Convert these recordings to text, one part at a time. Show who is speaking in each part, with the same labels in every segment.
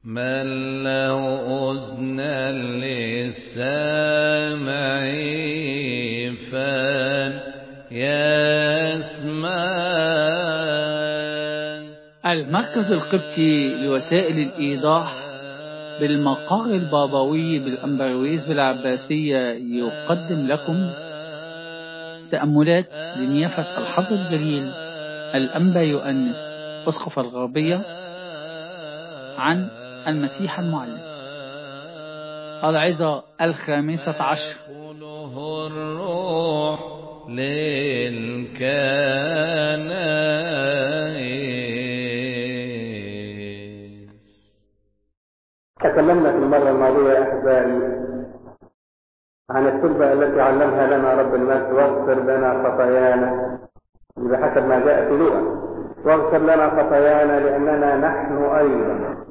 Speaker 1: من له أذنا للسامع فليسمع
Speaker 2: المركز القبطي لوسائل الإيضاح بالمقر البابوي بالأمبرويز بالعباسية يقدم لكم تأملات لنيافة الحظ الجليل الأنبا يؤنس أسقف الغربية عن المسيح المعلم العظة الخامسة عشر
Speaker 1: يقوله الروح للكنائس
Speaker 3: تكلمنا في المرة الماضية يا أحبائي عن التربة التي علمها لنا رب المجد واغفر لنا خطايانا بحسب ما جاء في لوقا واغفر لنا خطايانا لأننا نحن أيضا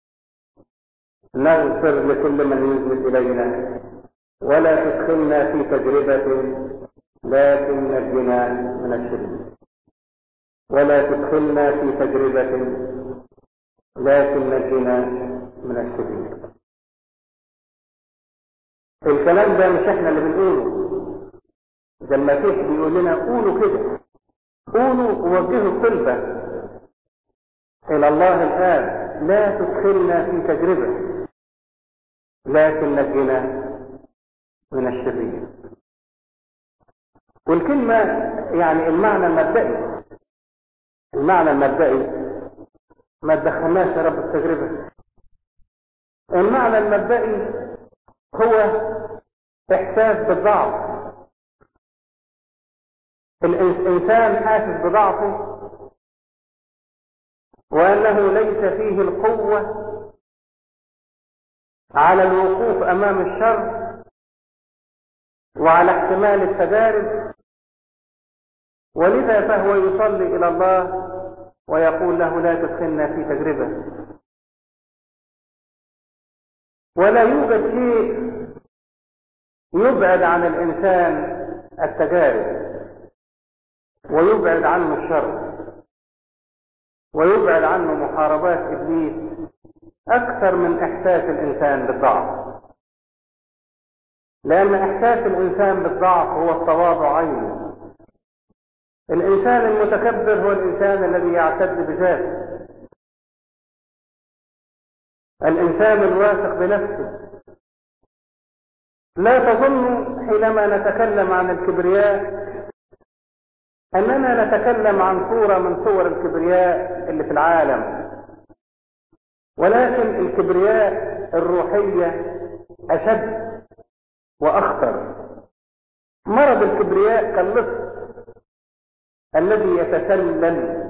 Speaker 3: نغفر لكل من يذنب إلينا ولا تدخلنا في تجربة لكن نجنا من الشرير ولا تدخلنا في تجربة لكن نجنا من الشرير الكلام ده مش احنا اللي بنقوله ده المسيح بيقول لنا قولوا كده قولوا ووجهوا القلبة إلى الله الآب لا تدخلنا في تجربة لكن نجنا من الشرير والكلمة يعني المعنى المبدئي المعنى المبدئي ما تدخلناش يا رب التجربة المعنى المبدئي هو إحساس بالضعف الإنسان حاسس بضعفه وأنه ليس فيه القوة على الوقوف أمام الشر وعلى احتمال التجارب ولذا فهو يصلي إلى الله ويقول له لا تدخلنا في تجربة ولا يوجد شيء يبعد عن الإنسان التجارب ويبعد عنه الشر ويبعد عنه محاربات إبليس أكثر من إحساس الإنسان بالضعف لأن إحساس الإنسان بالضعف هو التواضع عينه الإنسان المتكبر هو الإنسان الذي يعتد بذاته الإنسان الواثق بنفسه لا تظن حينما نتكلم عن الكبرياء أننا نتكلم عن صورة من صور الكبرياء اللي في العالم ولكن الكبرياء الروحية أشد وأخطر مرض الكبرياء كاللص الذي يتسلل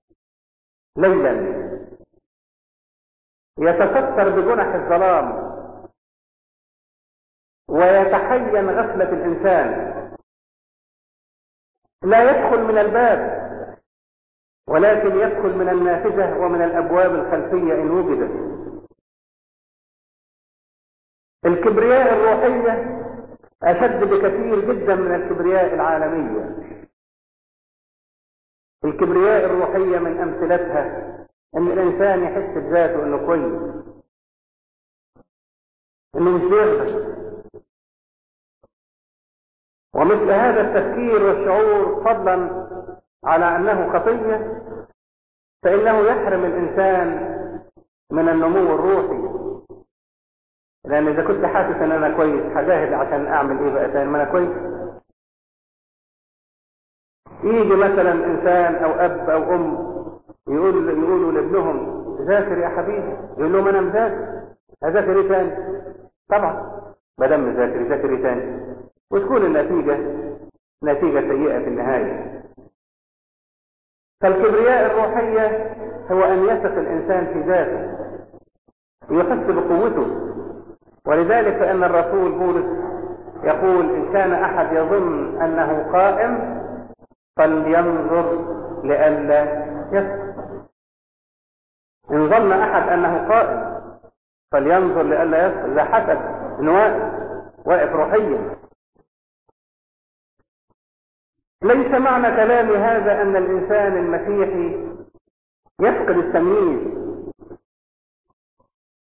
Speaker 3: ليلا يتستر بجنح الظلام ويتحين غفلة الإنسان لا يدخل من الباب ولكن يدخل من النافذة ومن الأبواب الخلفية إن وجدت الكبرياء الروحية أشد بكثير جدا من الكبرياء العالمية الكبرياء الروحية من أمثلتها أن الإنسان يحس بذاته أنه كويس أنه مش بيغلط ومثل هذا التفكير والشعور فضلا على أنه خطية فإنه يحرم الإنسان من النمو الروحي لأن إذا كنت حاسس أن أنا كويس هجاهد عشان أعمل إيه بقى تاني ما أنا كويس يجي مثلا إنسان أو أب أو أم يقول يقولوا لابنهم ذاكر يا حبيبي يقول لهم أنا مذاكر أذاكر إيه تاني طبعا ما دام مذاكر يذاكر إيه تاني وتكون النتيجة نتيجة سيئة في النهاية فالكبرياء الروحية هو أن يثق الإنسان في ذاته ويحس بقوته ولذلك فإن الرسول بولس يقول إن كان أحد يظن أنه قائم فلينظر لئلا يسقط إن ظن أحد أنه قائم فلينظر لئلا يسقط إذا حسب إنه واقف واقف روحيا ليس معنى كلامي هذا أن الإنسان المسيحي يفقد التمييز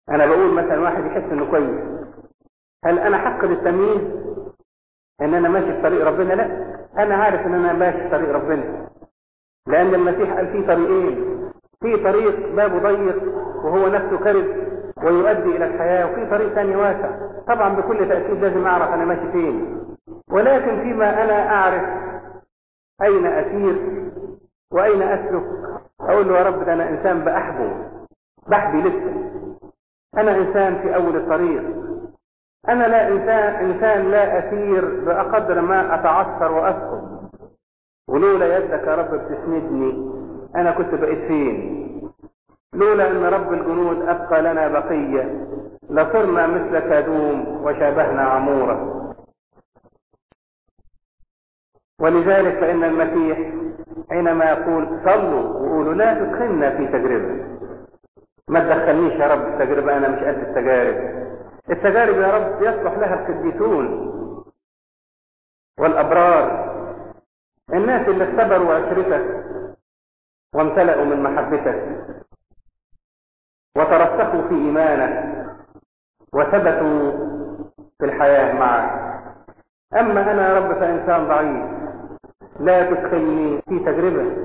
Speaker 3: انا بقول مثلا واحد يحس انه كويس هل انا حق للتمييز ان انا ماشي في طريق ربنا لا انا عارف ان انا ماشي في طريق ربنا لان المسيح قال في طريقين في طريق بابه ضيق وهو نفسه كرب ويؤدي الى الحياة وفي طريق ثاني واسع طبعا بكل تأكيد لازم اعرف انا ماشي فين ولكن فيما انا اعرف اين اسير واين اسلك اقول له يا رب ده انا انسان باحبه بحبي لسه انا انسان في اول الطريق انا لا انسان انسان لا اسير بقدر ما اتعثر واسقط ولولا يدك يا رب بتسندني انا كنت بقيت فين لولا ان رب الجنود ابقى لنا بقيه لصرنا مثل كادوم وشابهنا عموره ولذلك فان المسيح حينما يقول صلوا وقولوا لا تدخلنا في تجربه ما تدخلنيش يا رب في تجربه انا مش قد التجارب التجارب يا رب يصلح لها القديسون والابرار الناس اللي اختبروا عشرتك وامتلأوا من محبتك وترسخوا في إيمانك وثبتوا في الحياة معك أما أنا يا رب فإنسان ضعيف لا تدخلني في تجربة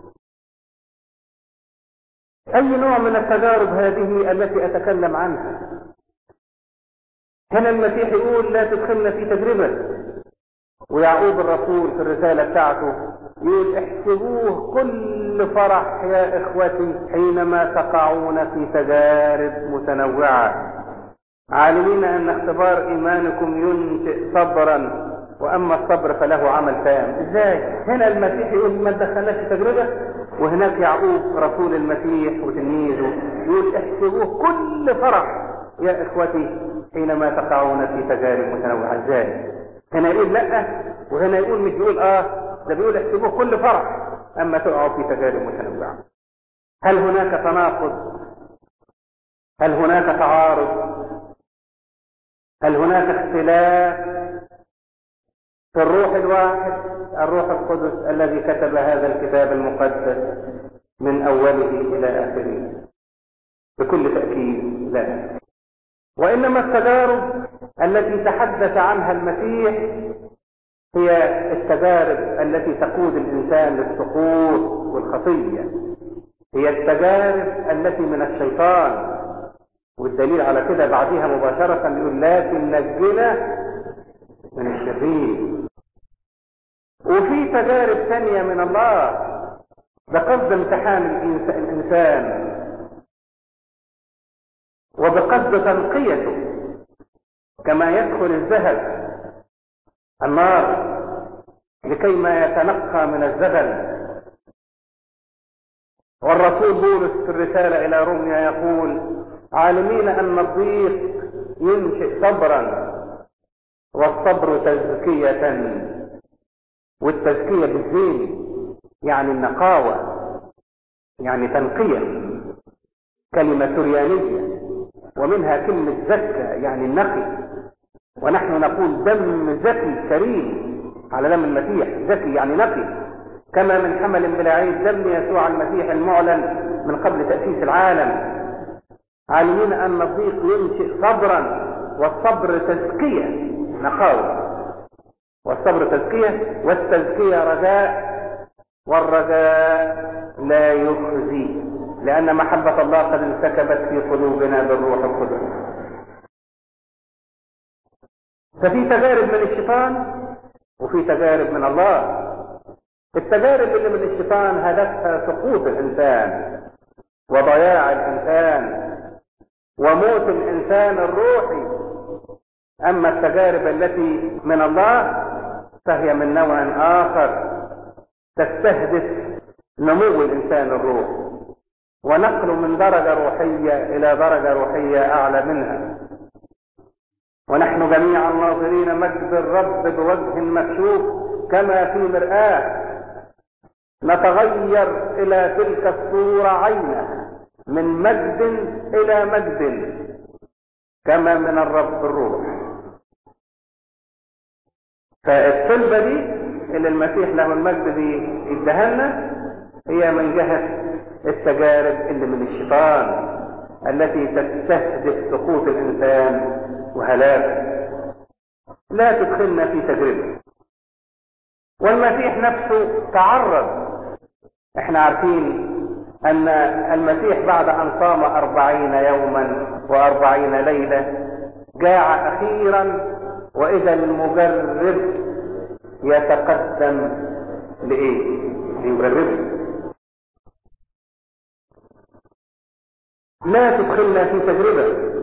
Speaker 3: أي نوع من التجارب هذه التي أتكلم عنها هنا المسيح يقول لا تدخلنا في تجربة ويعقوب الرسول في الرسالة بتاعته يقول احسبوه كل فرح يا اخوتي حينما تقعون في تجارب متنوعة عالمين ان اختبار ايمانكم ينشئ صبرا واما الصبر فله عمل تام ازاي هنا المسيح يقول ما تدخلناش في تجربة وهناك يعقوب رسول المسيح وتلميذه يقول احسبوه كل فرح يا اخوتي حينما تقعون في تجارب متنوعة ازاي هنا يقول لا وهنا يقول مش بيقول اه ده بيقول احسبوه كل فرح اما تقعوا في تجارب متنوعه هل هناك تناقض هل هناك تعارض هل هناك اختلاف في الروح الواحد الروح القدس الذي كتب هذا الكتاب المقدس من اوله الى اخره بكل تاكيد لا وانما التجارب التي تحدث عنها المسيح هي التجارب التي تقود الانسان للسقوط والخطيه هي التجارب التي من الشيطان والدليل على كده بعدها مباشرة يقول لكن نجنا من الشرير وفي تجارب ثانية من الله بقصد امتحان الإنسان وبقصد تنقيته كما يدخل الذهب النار لكي ما يتنقى من الزغل والرسول بولس في الرسالة إلى روميا يقول عالمين أن الضيق ينشئ صبرا والصبر تزكية والتزكية بالزين يعني النقاوة يعني تنقية كلمة سريانية ومنها كلمة زكى يعني النقي ونحن نقول دم زكي كريم على دم المسيح زكي يعني نقي كما من حمل بلا عيب دم يسوع المسيح المعلن من قبل تأسيس العالم عالمين أن الضيق ينشئ صبرا والصبر تزكية نقاوة والصبر تزكية والتزكية رجاء والرجاء لا يخزي لأن محبة الله قد انسكبت في قلوبنا بالروح القدس ففي تجارب من الشيطان وفي تجارب من الله التجارب اللي من الشيطان هدفها سقوط الإنسان وضياع الإنسان وموت الإنسان الروحي أما التجارب التي من الله فهي من نوع آخر تستهدف نمو الإنسان الروحي ونقله من درجة روحية إلى درجة روحية أعلى منها ونحن جميعا ناظرين مجد الرب بوجه مكشوف كما في مرآة نتغير إلى تلك الصورة عينه من مجد إلى مجد كما من الرب الروح فالطلبة دي اللي المسيح له المجد بيدهنا هي من جهة التجارب اللي من الشيطان التي تستهدف سقوط الإنسان وهلاكه لا تدخلنا في تجربة والمسيح نفسه تعرض احنا عارفين ان المسيح بعد ان صام أربعين يوما وأربعين ليلة جاع أخيرا وإذا المجرب يتقدم لإيه؟ ليجربه لا تدخلنا في تجربة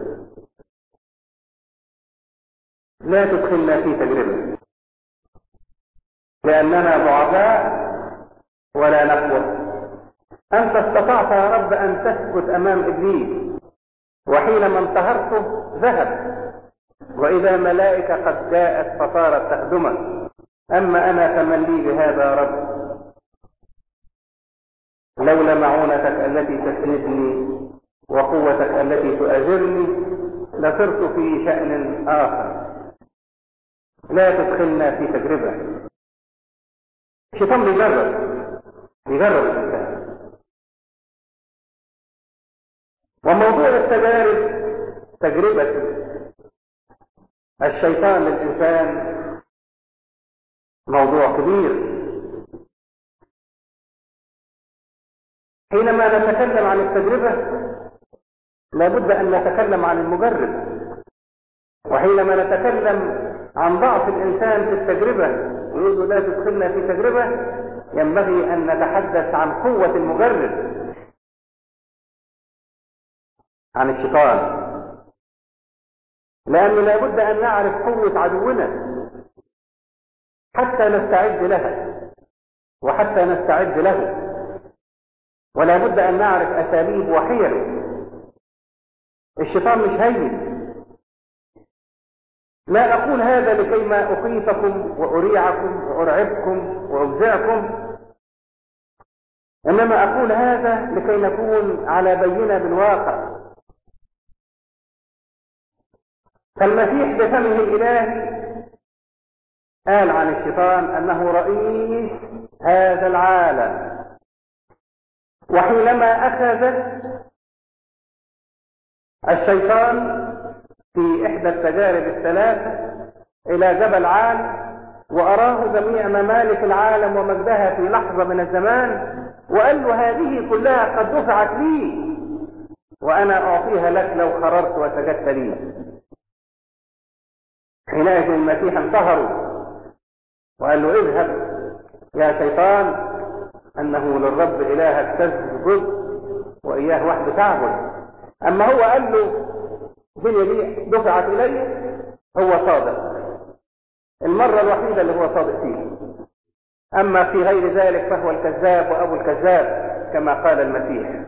Speaker 3: لا تدخلنا في تجربة لأننا ضعفاء ولا نقوى أنت استطعت يا رب أن تثبت أمام إبليس وحينما انتهرته ذهب وإذا ملائكة قد جاءت فصارت تخدمك أما أنا فمن لي بهذا يا رب لولا معونتك التي تسندني وقوتك التي تؤازرني لصرت في شأن آخر لا تدخلنا في تجربة الشيطان بيجرب بيجرب الإنسان وموضوع التجارب تجربة الشيطان للإنسان موضوع كبير حينما نتكلم عن التجربة لابد أن نتكلم عن المجرب وحينما نتكلم عن ضعف الإنسان في التجربة ويقول له لا تدخلنا في تجربة ينبغي أن نتحدث عن قوة المجرب عن الشيطان لأنه لابد أن نعرف قوة عدونا حتى نستعد لها وحتى نستعد له ولا بد أن نعرف أساليب وحيله الشيطان مش هين لا أقول هذا لكي ما أخيفكم وأريعكم وأرعبكم وأفزعكم إنما أقول هذا لكي نكون على بينة بالواقع فالمسيح بفمه الإلهي قال عن الشيطان أنه رئيس هذا العالم وحينما أخذ الشيطان في إحدى التجارب الثلاثة إلى جبل عال وأراه جميع ممالك العالم ومجدها في لحظة من الزمان وقال له هذه كلها قد دفعت لي وأنا أعطيها لك لو خررت وسجدت لي حينئذ المسيح انتهروا وقال له اذهب يا شيطان أنه للرب إلهك تسجد وإياه وحده تعبد أما هو قال له الدنيا دي دفعت إلي هو صادق المرة الوحيدة اللي هو صادق فيها أما في غير ذلك فهو الكذاب وأبو الكذاب كما قال المسيح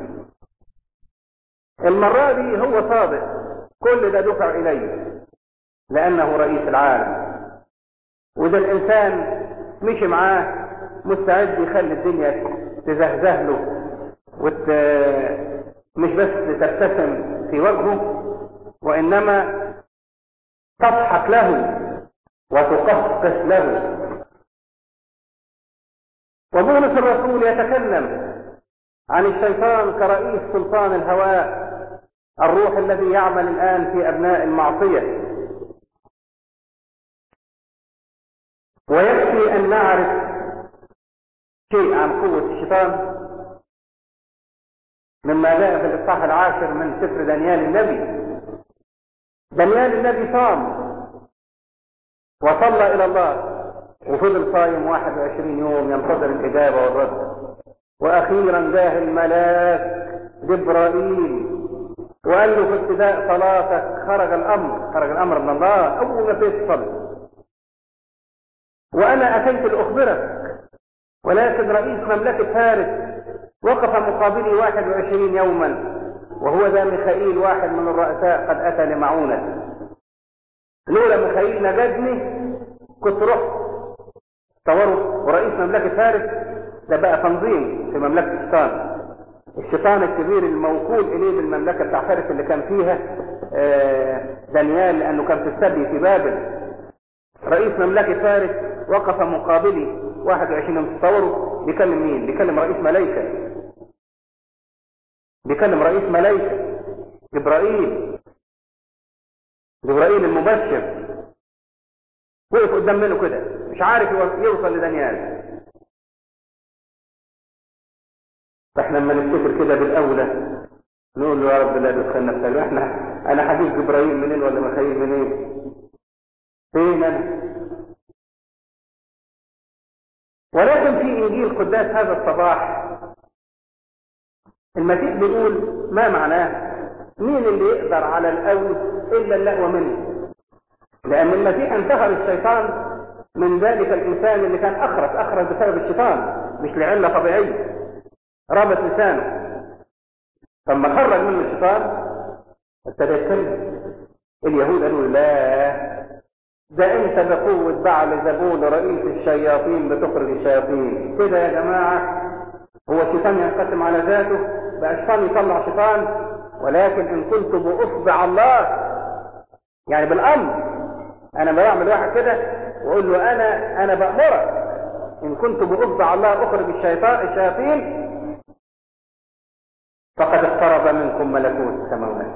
Speaker 3: المرة دي هو صادق كل ده دفع إليه لأنه رئيس العالم وإذا الإنسان مشي معاه مستعد يخلي الدنيا تزهزه له وت... مش بس تبتسم في وجهه وإنما تضحك له وتقصقص له وبولس الرسول يتكلم عن الشيطان كرئيس سلطان الهواء الروح الذي يعمل الآن في أبناء المعصية ويكفي أن نعرف شيء عن قوة الشيطان مما جاء في الإصحاح العاشر من سفر دانيال النبي دانيال النبي صام وصلى إلى الله وفضل صايم 21 يوم ينتظر الإجابة والرد وأخيرا جاه الملاك جبرائيل وقال له في ابتداء صلاتك خرج الأمر خرج الأمر من الله أول ما تصلي وأنا أتيت لأخبرك ولكن رئيس مملكة فارس وقف مقابلي 21 يوما وهو ذا ميخائيل واحد من الرؤساء قد أتى لمعونة لولا ميخائيل نجدني كنت رحت تصوروا ورئيس مملكة فارس ده بقى تنظيم في مملكة الشيطان الشيطان الكبير الموكول إليه بالمملكة بتاع فارس اللي كان فيها دانيال لأنه كان في السبي في بابل رئيس مملكة فارس وقف مقابلي 21 يوم تصوروا بيكلم مين؟ بيكلم رئيس ملايكة بيكلم رئيس ملايكة جبرائيل جبرائيل المبشر وقف قدام منه كده مش عارف يوصل لدانيال فاحنا لما نفتكر كده بالاولى نقول له يا رب لا تدخلنا في سلوى احنا انا هجيب جبرائيل منين ولا مخيل منين فين انا ولكن في انجيل قداس هذا الصباح المسيح بيقول ما معناه مين اللي يقدر على الاول الا اللهو منه لان المسيح انتهر الشيطان من ذلك الانسان اللي كان اخرس اخرس بسبب الشيطان مش لعله طبيعيه رابط لسانه لما خرج منه الشيطان ابتدى يتكلم اليهود قالوا لا ده انت بقوة بعل زبون رئيس الشياطين بتخرج الشياطين كده يا جماعة هو الشيطان ينقسم على ذاته بقى الشيطان يطلع شيطان ولكن ان كنت باصبع الله يعني بالامر انا بعمل واحد كده واقول له انا انا بامرك ان كنت باصبع الله اخرج الشيطان الشياطين فقد اقترب منكم ملكوت السماوات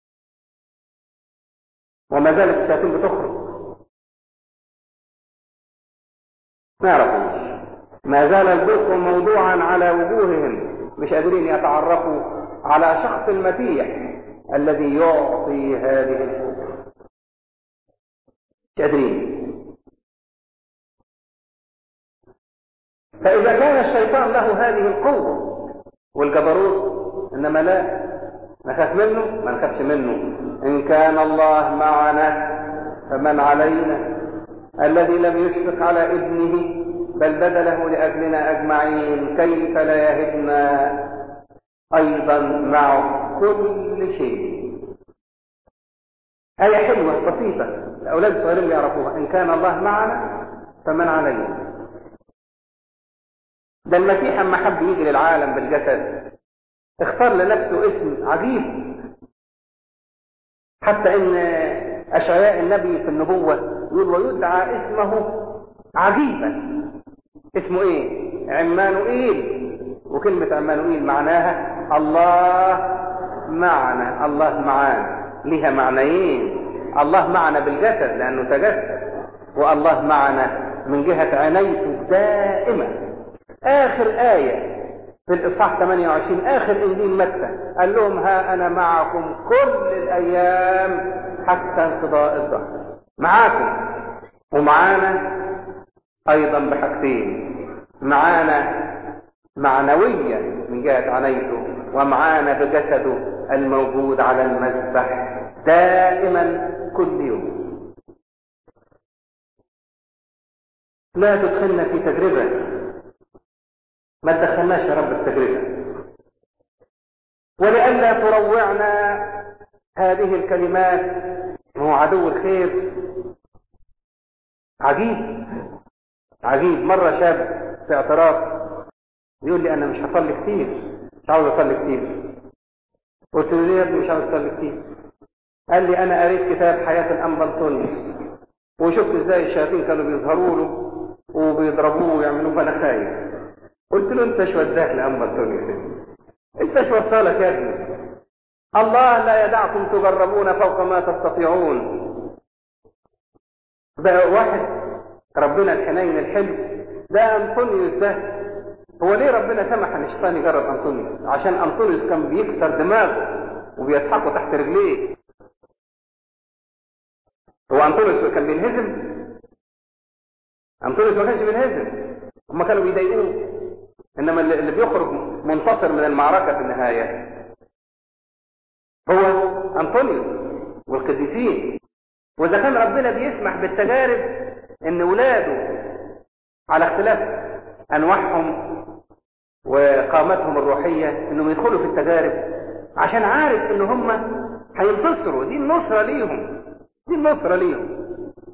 Speaker 3: وما زالت الشياطين بتخرج ما يعرفوش ما زال البرق موضوعا على وجوههم مش قادرين يتعرفوا على شخص المسيح الذي يعطي هذه الحقوق مش قادرين فإذا كان الشيطان له هذه القوة والجبروت إنما لا نخاف منه ما نخافش منه إن كان الله معنا فمن علينا الذي لم يشفق على ابنه بل بذله لأجلنا أجمعين كيف لا يهبنا أيضا معه كل شيء آية حلوة بسيطة الأولاد الصغيرين يعرفوها إن كان الله معنا فمن علينا ده المسيح أما حب يجي للعالم بالجسد اختار لنفسه اسم عجيب حتى ان اشعياء النبي في النبوة يقول ويدعى اسمه عجيبا اسمه ايه عمانوئيل وكلمة عمانوئيل معناها الله معنا الله معانا ليها معنيين الله معنا بالجسد لانه تجسد والله معنا من جهة عنايته دائما اخر آية في الإصحاح 28 آخر إنجيل متى قال لهم ها أنا معكم كل الأيام حتى انقضاء الظهر معاكم ومعانا أيضا بحاجتين معانا معنويا من جهة عنايته ومعانا بجسده الموجود على المذبح دائما كل يوم لا تدخلنا في تجربة ما تدخلناش يا رب التجربة ولئلا تروعنا هذه الكلمات هو عدو الخير عجيب عجيب مرة شاب في اعتراف يقول لي أنا مش هصلي كتير مش عاوز أصلي كتير قلت له ليه يا ابني مش عاوز أصلي كتير قال لي أنا قريت كتاب حياة الأنبلطوني وشفت إزاي الشياطين كانوا بيظهروا له وبيضربوه ويعملوه فأنا خايف قلت له انت شو وداك لأنبلطوني انت شو وصلك يا ابني الله لا يدعكم تجربون فوق ما تستطيعون بقى واحد ربنا الحنين الحلو ده انطونيوس ده هو ليه ربنا سمح ان الشيطان يجرب انطونيوس عشان انطونيوس كان بيكسر دماغه وبيسحقه تحت رجليه هو انطونيوس كان بينهزم انطونيوس ما كانش بينهزم هم كانوا بيضايقوه انما اللي بيخرج منتصر من المعركه في النهايه هو انطونيوس والقديسين واذا كان ربنا بيسمح بالتجارب ان ولاده على اختلاف انواعهم وقامتهم الروحيه انهم يدخلوا في التجارب عشان عارف ان هم هينتصروا دي النصره ليهم دي النصره ليهم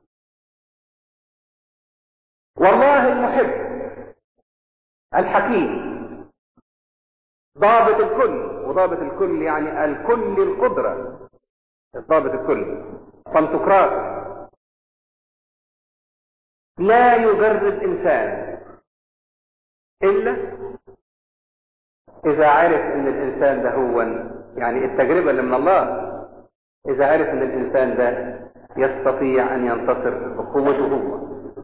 Speaker 3: والله المحب الحكيم ضابط الكل وضابط الكل يعني الكل القدرة ضابط الكل فانتقراط لا يجرب إنسان إلا إذا عرف إن الإنسان ده هو يعني التجربة اللي من الله إذا عرف إن الإنسان ده يستطيع أن ينتصر بقوته هو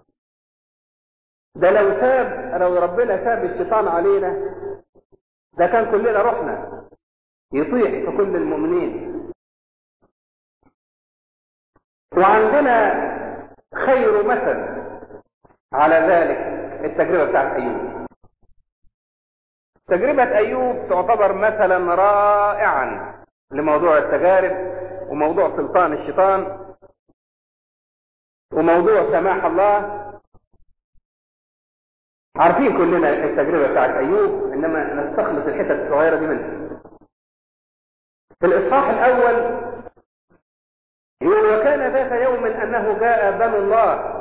Speaker 3: ده لو ساب لو ربنا ساب الشيطان علينا ده كان كلنا رحنا يطيح في كل المؤمنين وعندنا خير مثل على ذلك التجربة بتاعت أيوب تجربة أيوب تعتبر مثلا رائعا لموضوع التجارب وموضوع سلطان الشيطان وموضوع سماح الله عارفين كلنا التجربة بتاعت أيوب إنما نستخلص الحتت الصغيرة دي منها في الإصحاح الأول يقول وكان ذات يوم أنه جاء بنو الله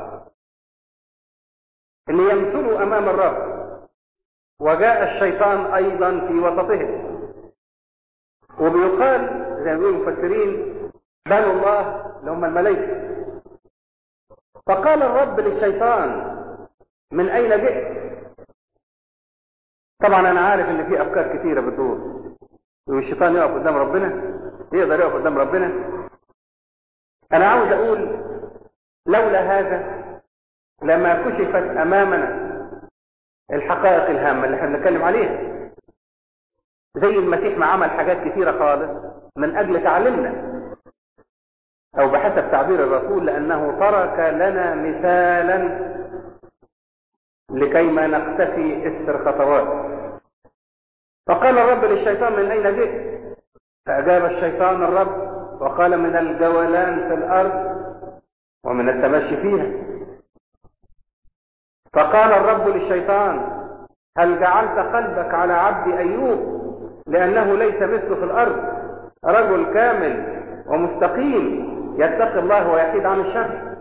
Speaker 3: ليمثلوا أمام الرب وجاء الشيطان أيضا في وسطهم وبيقال زي ما بيقولوا المفسرين بنو الله اللي هم الملائكة فقال الرب للشيطان من أين جئت؟ طبعا أنا عارف إن في أفكار كثيرة بتدور والشيطان يقف قدام ربنا يقدر يقف قدام ربنا أنا عاوز أقول لولا هذا لما كشفت أمامنا الحقائق الهامة اللي احنا بنتكلم عليها زي المسيح ما عمل حاجات كثيرة خالص من أجل تعلمنا أو بحسب تعبير الرسول لأنه ترك لنا مثالا لكي ما نقتفي إثر خطوات فقال الرب للشيطان من أين جئت فأجاب الشيطان الرب وقال من الجولان في الأرض ومن التمشي فيها فقال الرب للشيطان هل جعلت قلبك على عبد أيوب لأنه ليس مثله في الأرض رجل كامل ومستقيم يتقي الله ويحيد عن الشر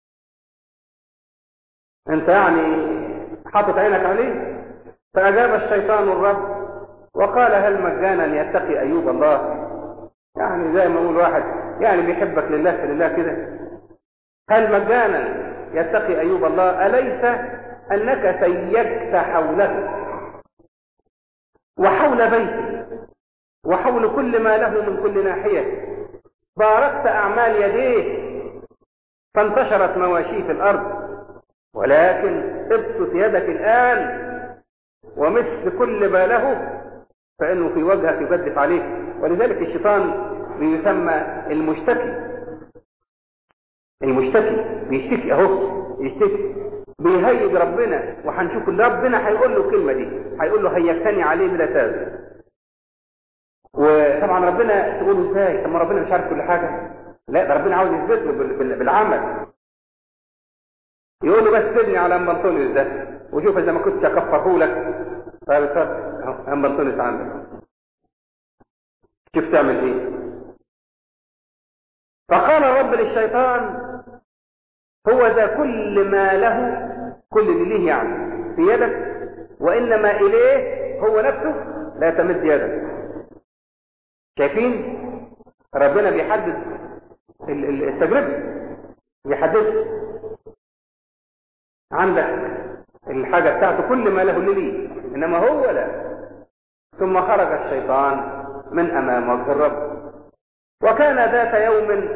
Speaker 3: انت يعني حاطط عينك عليه فأجاب الشيطان الرب وقال هل مجانا يتقي أيوب الله يعني زي ما يقول واحد يعني بيحبك لله في لله كده هل مجانا يتقي أيوب الله أليس أنك سيجت حوله وحول بيته وحول كل ما له من كل ناحية باركت أعمال يديه فانتشرت مواشيه في الأرض ولكن ابسط يدك الآن ومس كل ما له فإنه في وجهك يجدف عليه ولذلك الشيطان بيسمى المشتكي المشتكي بيشتكي اهو يشتكي بيهيج ربنا وهنشوف ان ربنا هيقول له الكلمه دي هيقول له هيجتني عليه بلا تاز وطبعا ربنا تقول ازاي طب ما ربنا مش عارف كل حاجه لا ده ربنا عاوز يثبت له بالعمل يقول له بس سيبني على ام بنطونيوس ده وشوف اذا ما كنتش اكفره لك طيب اتفضل اهو ام بنطونيوس عندك شوف تعمل ايه فقال الرب للشيطان هو ذا كل ما له كل اللي ليه يعني في يدك وإنما إليه هو نفسه لا تمد يدك شايفين ربنا بيحدد التجربة بيحدد عندك الحاجة بتاعته كل ما له اللي ليه إنما هو لا ثم خرج الشيطان من أمام وجه الرب وكان ذات يوم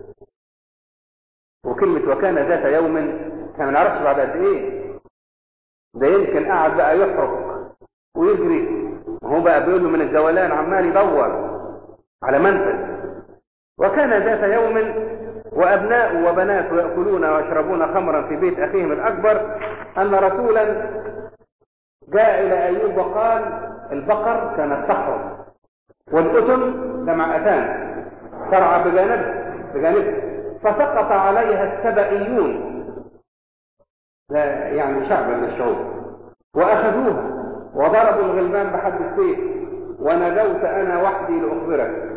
Speaker 3: وكلمة وكان ذات يوم احنا ما نعرفش بعد قد ايه ده يمكن قاعد بقى يحرق ويجري وهو بقى بيقول له من الجولان عمال يدور على منفذ وكان ذات يوم وأبناء وبنات يأكلون ويشربون خمرا في بيت أخيهم الأكبر أن رسولا جاء إلى أيوب وقال البقر كانت تحرم والأتن جمع أتان ترعى بجانبه بجانبه فسقط عليها السبئيون يعني شعب من الشعوب وأخذوها وضربوا الغلمان بحد السيف ونجوت أنا وحدي لأخبرك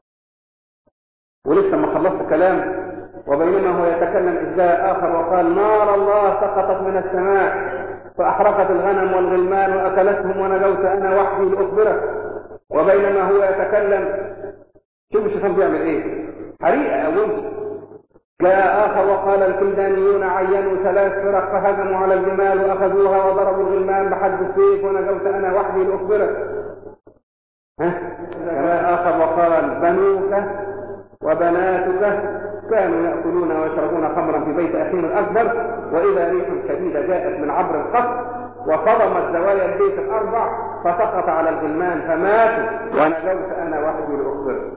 Speaker 3: ولسه ما خلصت كلام وبينما هو يتكلم إذ جاء آخر وقال نار الله سقطت من السماء فأحرقت الغنم والغلمان وأكلتهم ونجوت أنا وحدي لأخبرك وبينما هو يتكلم شوف الشيطان بيعمل ايه حريقة أولي جاء آخر وقال الكلدانيون عينوا ثلاث فرق فهجموا على الجمال وأخذوها وضربوا الغلمان بحد السيف ونجوت أنا وحدي لأخبرك ها جاء آخر قال بنوك وبناتك كانوا يأكلون ويشربون خمرا في بيت أخيهم الأكبر وإذا ريح شديدة جاءت من عبر القصر وصدمت زوايا البيت الأربع فسقط على الغلمان فماتوا ونجوت أنا وحدي لأخبره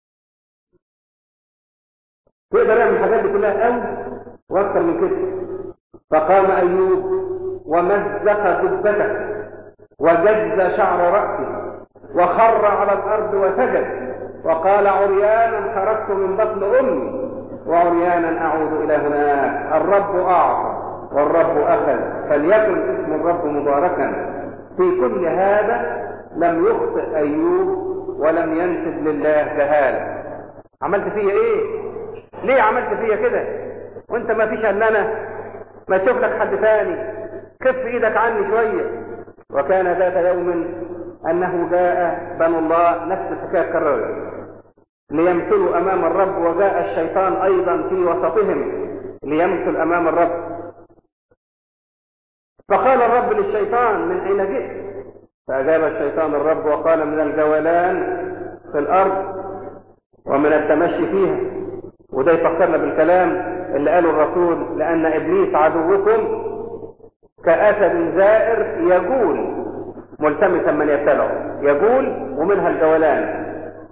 Speaker 3: تقدر يعمل الحاجات دي كلها قوي واكثر من كده فقام ايوب ومزق جبته وجز شعر راسه وخر على الارض وسجد وقال عريانا خرجت من بطن امي وعريانا اعود الى هناك الرب اعطى والرب اخذ فليكن اسم الرب مباركا في كل هذا لم يخطئ ايوب ولم ينسب لله جهاله عملت فيا ايه ليه عملت فيا كده وانت ما فيش الا انا ما تشوف لك حد ثاني كف ايدك عني شويه وكان ذات يوم انه جاء بنو الله نفس الحكايه كررت ليمثلوا امام الرب وجاء الشيطان ايضا في وسطهم ليمثل امام الرب فقال الرب للشيطان من اين جئت فاجاب الشيطان الرب وقال من الجولان في الارض ومن التمشي فيها وده يفكرنا بالكلام اللي قاله الرسول لأن إبليس عدوكم كأسد زائر يجول ملتمسا من يبتلعه يجول ومنها الجولان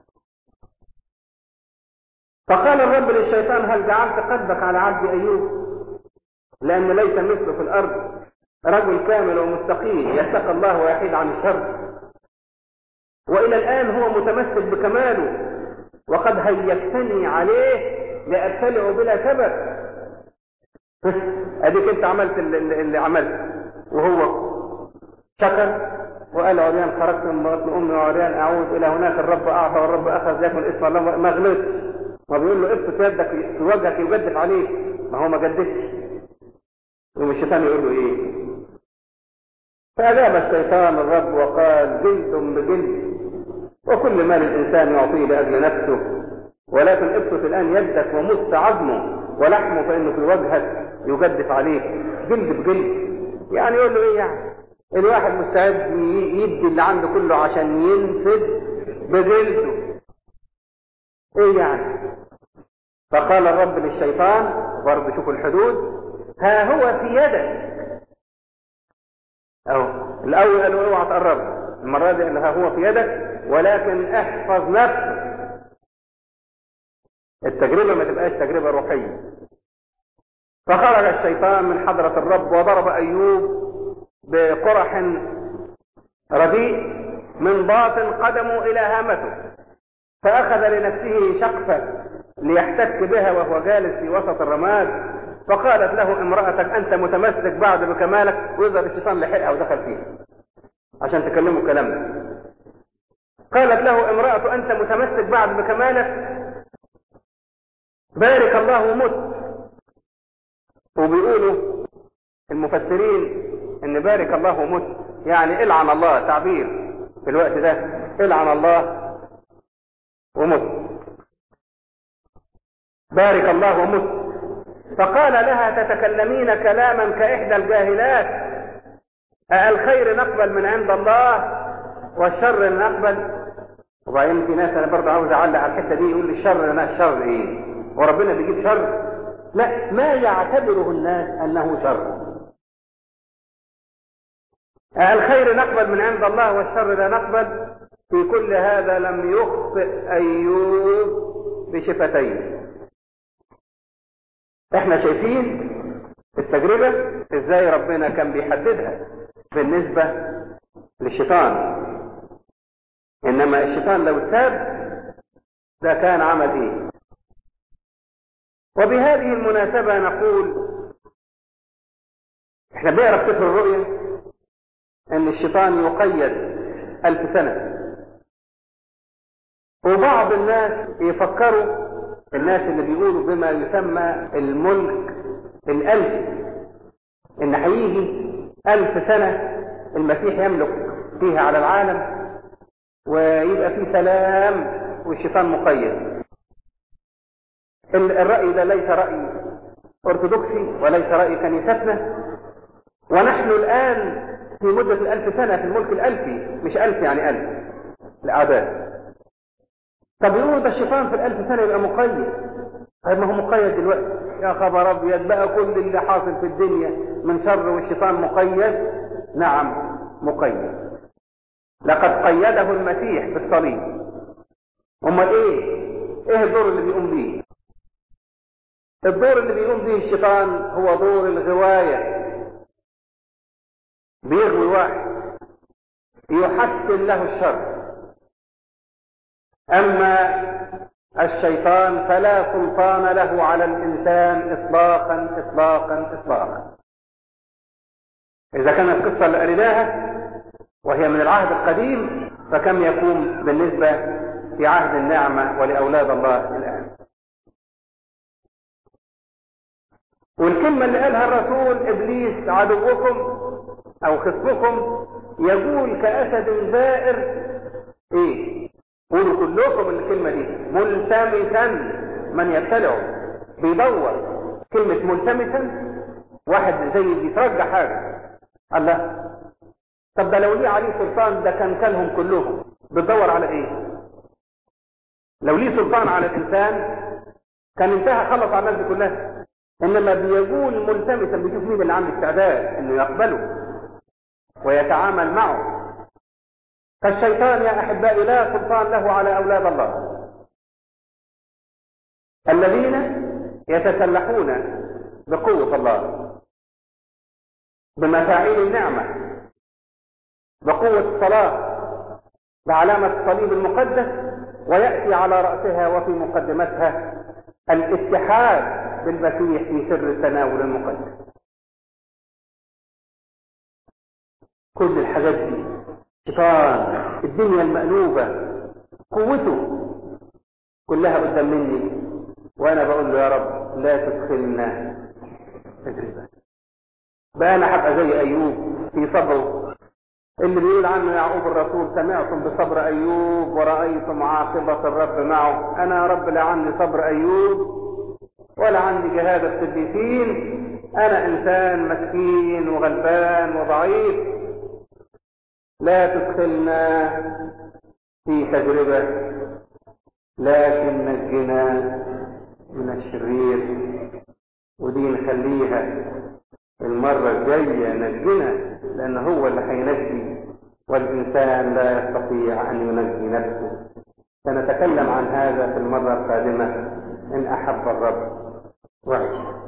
Speaker 3: فقال الرب للشيطان هل جعلت قلبك على عبد أيوب لأن ليس مثله في الأرض رجل كامل ومستقيم يتقى الله ويحيد عن الشر وإلى الآن هو متمسك بكماله وقد هيجتني عليه لأبتلعه بلا سبب اديك انت عملت اللي, اللي عملته وهو شكر وقال عريان خرجت من بطن امي وعريان اعود الى هناك الرب اعطى والرب اخذ يكن اسم الله ما غلطش ما بيقول له ابسط يدك في وجهك يجدف عليك ما هو ما جدفش يوم الشيطان يقول له ايه فاجاب الشيطان الرب وقال جلد بجلد وكل ما للانسان يعطيه لاجل نفسه ولكن ابسط الان يدك ومس عظمه ولحمه فانه في وجهك يجدف عليك جلد بجلد يعني يقول له ايه يعني الواحد مستعد يدي اللي عنده كله عشان ينفذ بجلده ايه يعني فقال الرب للشيطان برضه شوفوا الحدود ها هو في يدك اهو الاول قالوا اوعى تقرب المره دي قال ها هو في يدك ولكن احفظ نفسك التجربه ما تبقاش تجربه روحيه فخرج الشيطان من حضرة الرب وضرب أيوب بقرح رديء من باطن قدمه إلى هامته فأخذ لنفسه شقفة ليحتك بها وهو جالس في وسط الرماد فقالت له امرأتك أنت متمسك بعد بكمالك ويظهر الشيطان لحقها ودخل فيها عشان تكلموا كلامنا قالت له امرأة أنت متمسك بعد بكمالك بارك الله ومت وبيقولوا المفسرين ان بارك الله ومت يعني العن الله تعبير في الوقت ده العن الله ومت بارك الله ومت فقال لها تتكلمين كلاما كإحدى الجاهلات الخير نقبل من عند الله والشر نقبل وبعدين في ناس انا برضه عاوز اعلق على الحته دي يقول لي الشر انا الشر ايه وربنا بيجيب شر لا ما يعتبره الناس انه شر الخير نقبل من عند الله والشر لا نقبل في كل هذا لم يخطئ ايوب بشفتيه احنا شايفين التجربة ازاي ربنا كان بيحددها بالنسبة للشيطان انما الشيطان لو تاب ده كان عمل ايه وبهذه المناسبة نقول احنا بنقرا في سفر الرؤيا ان الشيطان يقيد الف سنة وبعض الناس يفكروا الناس اللي بيقولوا بما يسمى الملك الألفي إن هيجي ألف سنة المسيح يملك فيها على العالم ويبقى في سلام والشيطان مقيد الرأي ده ليس رأي أرثوذكسي وليس رأي كنيستنا ونحن الآن في مدة الألف سنة في الملك الألفي مش ألف يعني ألف الأعداد طب يقولوا ده الشيطان في الألف سنة يبقى مقيد طيب ما هو مقيد دلوقتي يا خبر أبيض بقى كل اللي حاصل في الدنيا من شر والشيطان مقيد نعم مقيد لقد قيده المسيح بالصليب امال ايه ايه الدور اللي بيقوم بيه الدور اللي بيقوم به الشيطان هو دور الغواية بيغوي واحد يحسن له الشر أما الشيطان فلا سلطان له على الإنسان إطلاقا إطلاقا إطلاقا إذا كانت القصة اللي قريناها وهي من العهد القديم فكم يكون بالنسبة في عهد النعمة ولأولاد الله الآن والكلمة اللي قالها الرسول إبليس عدوكم أو خصمكم يقول كأسد زائر إيه قولوا كلكم الكلمة دي ملتمسا من يبتلعه بيدور كلمة ملتمسا واحد زي بيترجى حاجة الله طب ده لو ليه عليه سلطان ده كان كلهم كلهم بتدور على ايه لو ليه سلطان على الانسان كان انتهى خلص على الناس دي كلها انما بيقول ملتمسا بيشوف مين اللي عنده استعداد انه يقبله ويتعامل معه فالشيطان يا احبائي لا سلطان له على اولاد الله الذين يتسلحون بقوه الله بمفاعيل النعمه بقوه الصلاه بعلامه الصليب المقدس وياتي على راسها وفي مقدمتها الاتحاد بالمسيح في سر التناول المقدس كل الحاجات دي شيطان الدنيا المقلوبة قوته كلها قدام مني وانا بقول له يا رب لا تدخلنا تجربة بقى انا هبقى زي ايوب في صبره اللي بيقول عنه يعقوب الرسول سمعتم بصبر ايوب ورأيتم عاقبة الرب معه انا يا رب لا عندي صبر ايوب ولا عندي جهاد القديسين انا انسان مسكين وغلبان وضعيف لا تدخلنا في تجربة لكن نجنا من الشرير ودي نخليها المرة الجاية نجنا لأن هو اللي هينجي والإنسان لا يستطيع أن ينجي نفسه سنتكلم عن هذا في المرة القادمة إن أحب الرب وعيش